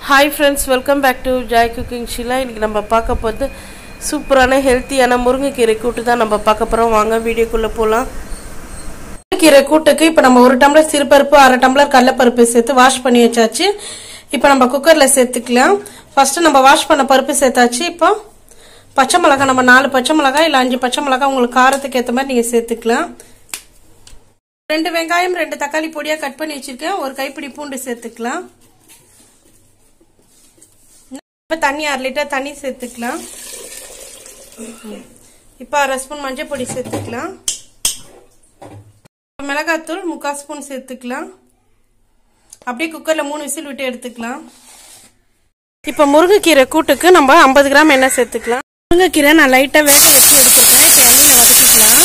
hi friends welcome back to joy cooking Sheela இன்றைக்கி நம்ம பார்க்க போகிறது சூப்பரான ஹெல்த்தியான முருங்கைக்கீரை கூட்டு தான் நம்ம பார்க்க போகிறோம் வாங்க வீடியோக்குள்ளே போகலாம் கீரை கூட்டுக்கு இப்போ நம்ம ஒரு டம்ளர் சிறுபருப்பு அரை டம்ளர் கடலைப்பருப்பு சேர்த்து வாஷ் பண்ணி வச்சாச்சு இப்போ நம்ம குக்கரில் சேர்த்துக்கலாம் ஃபர்ஸ்ட் நம்ம வாஷ் பண்ண பருப்பு சேர்த்தாச்சு இப்போ பச்சை மிளகாய் நம்ம நாலு பச்சை மிளகாய் இல்லை அஞ்சு பச்சை மிளகாய் உங்களுக்கு காரத்துக்கு ஏற்ற மாதிரி நீங்கள் சேர்த்துக்கலாம் ரெண்டு வெங்காயம் ரெண்டு தக்காளி பொடியாக கட் பண்ணி வச்சிருக்கேன் ஒரு கைப்பிடி பூண்டு சேர்த்துக்கலாம் இப்போ தண்ணி அரை லிட்டர் தண்ணி சேர்த்துக்கலாம் இப்போ அரை ஸ்பூன் மஞ்சள் பொடி சேர்த்துக்கலாம் மிளகாத்தூள் முக்கால் ஸ்பூன் சேர்த்துக்கலாம் அப்படியே குக்கரில் மூணு விசில் விட்டு எடுத்துக்கலாம் இப்போ முருங்கைக்கீரை கூட்டுக்கு நம்ம ஐம்பது கிராம் எண்ணெய் சேர்த்துக்கலாம் முருங்கைக்கீரை நான் லைட்டாக வேக வச்சு எடுத்துக்கிறேன் இப்போ எண்ணெயில் வதக்கிக்கலாம்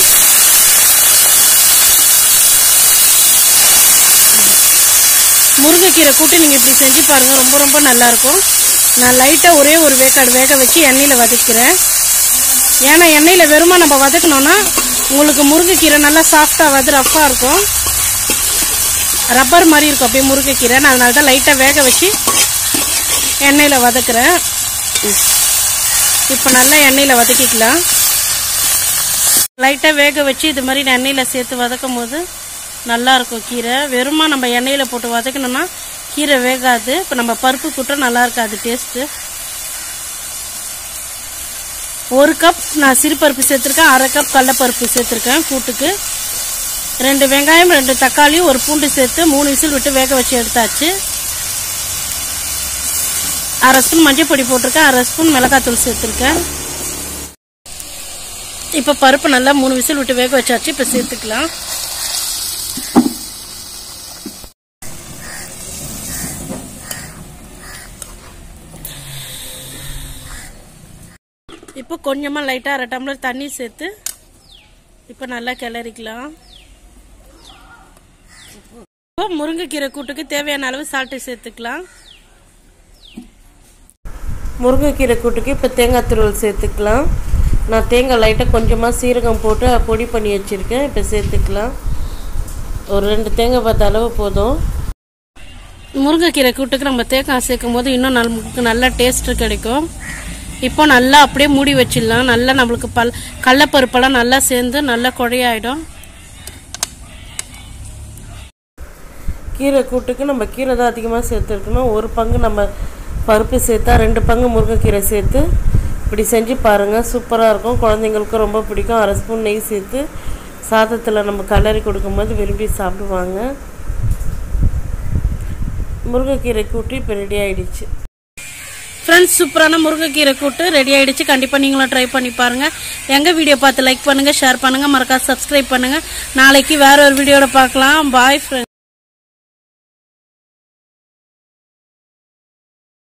முருங்கைக்கீரை கூட்டு நீங்கள் இப்படி செஞ்சு பாருங்கள் ரொம்ப ரொம்ப நல்லாயிருக்கும் நான் லைட்டாக ஒரே ஒரு வேக்காடு வேக வச்சு எண்ணெயில் வதக்கிறேன் ஏன்னா எண்ணெயில் வெறுமா நம்ம வதக்கணும்னா உங்களுக்கு முருங்கைக்கீரை நல்லா சாஃப்டாக வந்து ரஃப்பாக இருக்கும் ரப்பர் மாதிரி இருக்கும் அப்படியே முருங்கைக்கீரை நான் அதனால தான் லைட்டாக வேக வச்சு எண்ணெயில் வதக்குறேன் இப்போ நல்லா எண்ணெயில் வதக்கிக்கலாம் லைட்டாக வேக வச்சு இது மாதிரி நான் எண்ணெயில் சேர்த்து வதக்கும் போது நல்லா இருக்கும் கீரை வெறுமா நம்ம எண்ணெயில் போட்டு வதக்கணும்னா கீரை வேகாது இப்போ நம்ம பருப்பு கூட்டம் நல்லா இருக்காது டேஸ்ட்டு ஒரு கப் நான் சிறுபருப்பு சேர்த்துருக்கேன் அரை கப் கடலப்பருப்பு சேர்த்துருக்கேன் கூட்டுக்கு ரெண்டு வெங்காயம் ரெண்டு தக்காளி ஒரு பூண்டு சேர்த்து மூணு விசில் விட்டு வேக வச்சு எடுத்தாச்சு அரை ஸ்பூன் மஞ்சள் பொடி போட்டிருக்கேன் அரை ஸ்பூன் மிளகாத்தூள் சேர்த்துருக்கேன் இப்போ பருப்பு நல்லா மூணு விசில் விட்டு வேக வச்சாச்சு இப்போ சேர்த்துக்கலாம் இப்போ கொஞ்சமாக லைட்டாக அரை டம்ளர் தண்ணி சேர்த்து இப்போ நல்லா கிளறிக்கலாம் இப்போ முருங்கைக்கீரை கூட்டுக்கு தேவையான அளவு சால்ட்டு சேர்த்துக்கலாம் முருங்கைக்கீரை கூட்டுக்கு இப்போ தேங்காய் துருவல் சேர்த்துக்கலாம் நான் தேங்காய் லைட்டாக கொஞ்சமாக சீரகம் போட்டு பொடி பண்ணி வச்சுருக்கேன் இப்போ சேர்த்துக்கலாம் ஒரு ரெண்டு தேங்காய் பார்த்த அளவு போதும் முருங்கைக்கீரை கூட்டுக்கு நம்ம தேங்காய் சேர்க்கும் போது இன்னும் நமக்கு நல்ல டேஸ்ட்டு கிடைக்கும் இப்போ நல்லா அப்படியே மூடி வச்சிடலாம் நல்லா நம்மளுக்கு பல் கடலப்பருப்பெல்லாம் நல்லா சேர்ந்து நல்லா குழையாயிடும் கீரை கூட்டுக்கு நம்ம கீரை தான் அதிகமாக சேர்த்துருக்கணும் ஒரு பங்கு நம்ம பருப்பு சேர்த்தா ரெண்டு பங்கு முருங்கைக்கீரை சேர்த்து இப்படி செஞ்சு பாருங்கள் சூப்பராக இருக்கும் குழந்தைங்களுக்கும் ரொம்ப பிடிக்கும் அரை ஸ்பூன் நெய் சேர்த்து சாதத்தில் நம்ம கலரி கொடுக்கும்போது விரும்பி சாப்பிடுவாங்க முருங்கைக்கீரை கூட்டு இப்போ ரெடி ஆயிடுச்சு ஃப்ரெண்ட்ஸ் சூப்பரான முருங்கைக்கீரை கூட்டு ரெடி ஆயிடுச்சு கண்டிப்பாக நீங்களும் ட்ரை பண்ணி பாருங்கள் எங்கள் வீடியோ பார்த்து லைக் பண்ணுங்கள் ஷேர் பண்ணுங்கள் மறக்காம சப்ஸ்கிரைப் பண்ணுங்கள் நாளைக்கு வேற ஒரு வீடியோவில் பார்க்கலாம் பாய் ஃப்ரெண்ட்ஸ்